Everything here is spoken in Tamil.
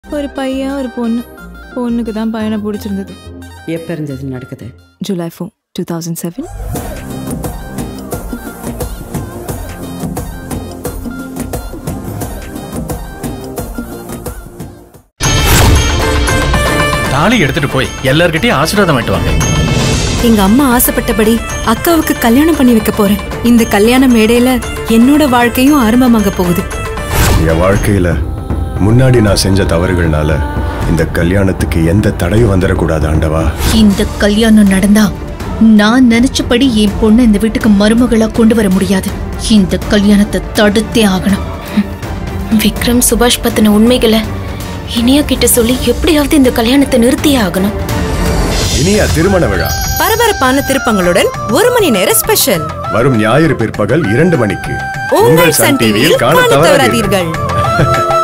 ஒரு பையன் ஒரு பொண்ணு பொண்ணுக்கு தான் பையனை பிடிச்சிருந்தது எப்ப இருந்தது நடக்குது July four two thousand seven தாலி எடுத்துட்டு போய் எல்லார்கிட்டயும் ஆசீர்வாதம் வாங்கிட்டு வாங்க எங்க அம்மா ஆசைப்பட்டபடி அக்காவுக்கு கல்யாணம் பண்ணி வைக்க போறேன் இந்த கல்யாண மேடையில என்னோட வாழ்க்கையும் ஆரம்பமாக போகுது என் வாழ்க்கையில முன்னாடி நான் செஞ்ச தவறுகள்னால இந்த கல்யாணத்துக்கு எந்த தடையும் வந்துடக்கூடாது ஆண்டவா இந்த கல்யாணம் நடந்தா நான் நினைச்சபடி என் பொண்ணை இந்த வீட்டுக்கு மருமகளா கொண்டு வர முடியாது இந்த கல்யாணத்தை தடுத்தே ஆகணும் விக்ரம் சுபாஷ் பத்தின உண்மைகளை இனியா கிட்ட சொல்லி எப்படியாவது இந்த கல்யாணத்தை நிறுத்தியே ஆகணும் இனியா திருமண விழா பரபரப்பான திருப்பங்களுடன் ஒரு மணி நேர ஸ்பெஷல் வரும் ஞாயிறு பிற்பகல் இரண்டு மணிக்கு உங்கள் சன் டிவியில் காண தவறாதீர்கள்